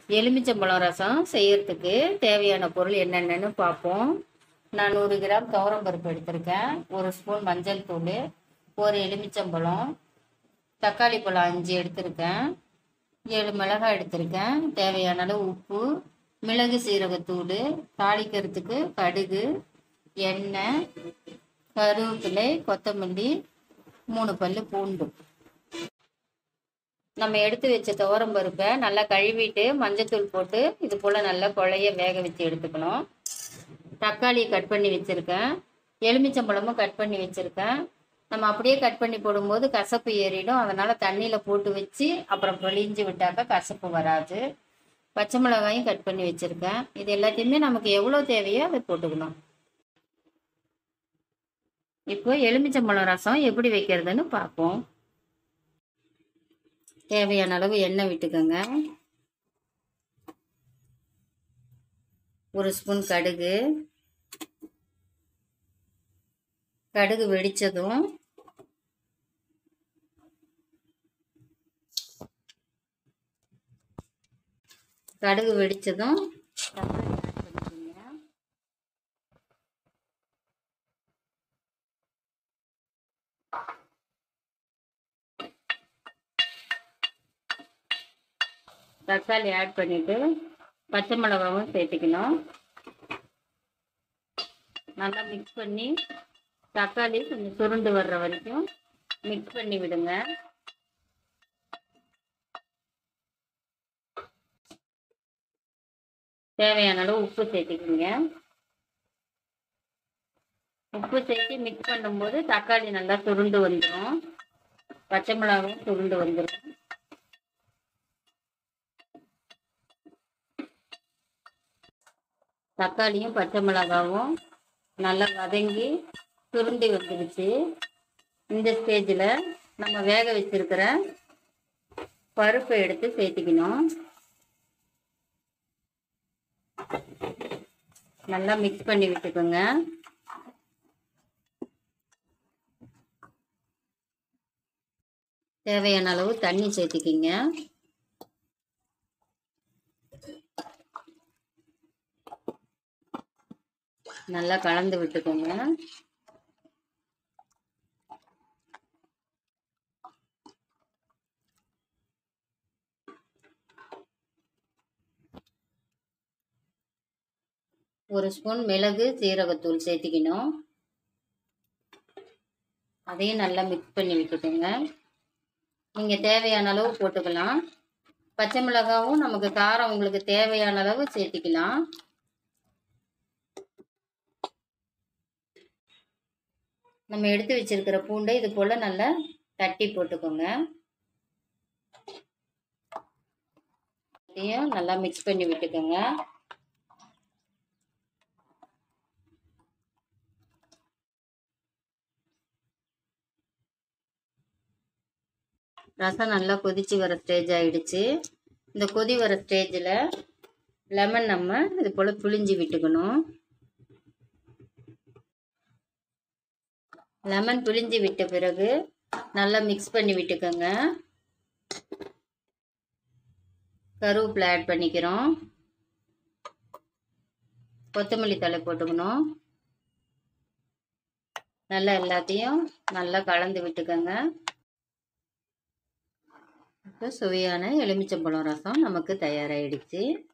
எலுமிச்சம்பழம் ரசம் செய்யறதுக்கு தேவையான பொருள் என்னென்னன்னு பார்ப்போம் நான் நூறு கிராம் துவரம்பருப்பு எடுத்திருக்கேன் ஒரு ஸ்பூன் மஞ்சள் தூள் ஒரு எலுமிச்சம்பழம் தக்காளி பழம் அஞ்சு எடுத்திருக்கேன் ஏழு மிளகாய் எடுத்திருக்கேன் தேவையான அளவு உப்பு மிளகு சீரகத்தூள் தாளிக்கிறதுக்கு கடுகு எண்ணெய் கருவேப்பிலை கொத்தமல்லி மூணு பல்லு பூண்டு நம்ம எடுத்து வச்ச துவரம் பருப்பை நல்லா கழுவிட்டு மஞ்சத்தூள் போட்டு இது போல் நல்லா குழைய வேக வச்சு எடுத்துக்கணும் தக்காளி கட் பண்ணி வச்சுருக்கேன் எலுமிச்சம்பழமும் கட் பண்ணி வச்சுருக்கேன் நம்ம அப்படியே கட் பண்ணி போடும்போது கசப்பு ஏறிடும் அதனால் தண்ணியில் போட்டு வச்சு அப்புறம் பொழிஞ்சு விட்டாக்கா கசப்பு வராது பச்சை மிளகாயும் கட் பண்ணி வச்சுருக்கேன் இது எல்லாத்தையுமே நமக்கு எவ்வளோ தேவையோ அதை போட்டுக்கணும் இப்போ எலுமிச்சம்பழம் ரசம் எப்படி வைக்கிறதுன்னு பார்ப்போம் தேவையான அளவு எண்ணெய் விட்டுக்கோங்க ஒரு ஸ்பூன் கடுகு கடுகு வெடிச்சதும் கடுகு வெடிச்சதும் தக்காளி ஆட் பண்ணிக்கோங்க தக்காளி ஆட் பண்ணிட்டு பச்சை மிளகாவும் சேர்த்துக்கணும் நல்லா மிக்ஸ் பண்ணி தக்காளி கொஞ்சம் சுருண்டு வர்ற வரைக்கும் மிக்ஸ் பண்ணி விடுங்க தேவையான அளவு உப்பு சேர்த்துக்கோங்க உப்பு சேர்த்து மிக்ஸ் பண்ணும்போது தக்காளி நல்லா சுருண்டு வந்துடும் பச்சை மிளகாவும் சுருண்டு வந்துடும் தக்காளியும் பச்சை மிளகாவும் நல்லா வதங்கி சுருண்டி வந்துடுச்சு இந்த ஸ்டேஜில் நம்ம வேக வச்சிருக்கிற பருப்பை எடுத்து சேர்த்திக்கணும் நல்லா மிக்ஸ் பண்ணி விட்டுக்கோங்க தேவையான அளவு தண்ணி சேர்த்திக்கிங்க நல்லா கலந்து விட்டுக்கோங்க ஒரு ஸ்பூன் மிளகு சீரகத்தூள் சேர்த்திக்கணும் அதையும் நல்லா மிக்ஸ் பண்ணி விட்டுக்கோங்க நீங்கள் தேவையான அளவு போட்டுக்கலாம் பச்சை மிளகாவும் நமக்கு காரம் உங்களுக்கு தேவையான அளவு சேர்த்திக்கலாம் நம்ம எடுத்து வச்சிருக்கிற பூண்டை இது போல் நல்லா தட்டி போட்டுக்கோங்க இதையும் நல்லா மிக்ஸ் பண்ணி விட்டுக்கோங்க ரசம் நல்லா கொதிச்சு வர ஸ்டேஜ் ஆயிடுச்சு இந்த கொதி வர ஸ்டேஜில் லெமன் நம்ம இது போல் புளிஞ்சு விட்டுக்கணும் லெமன் பிழிஞ்சு விட்ட பிறகு நல்லா மிக்ஸ் பண்ணி விட்டுக்கோங்க கருவேப்பிலை ஆட் பண்ணிக்கிறோம் கொத்தமல்லி தழை போட்டுக்கணும் நல்லா எல்லாத்தையும் நல்லா கலந்து விட்டுக்கோங்க இப்போ சுவையான எலுமிச்சம்பழம் ரசம் நமக்கு தயாராகிடுச்சு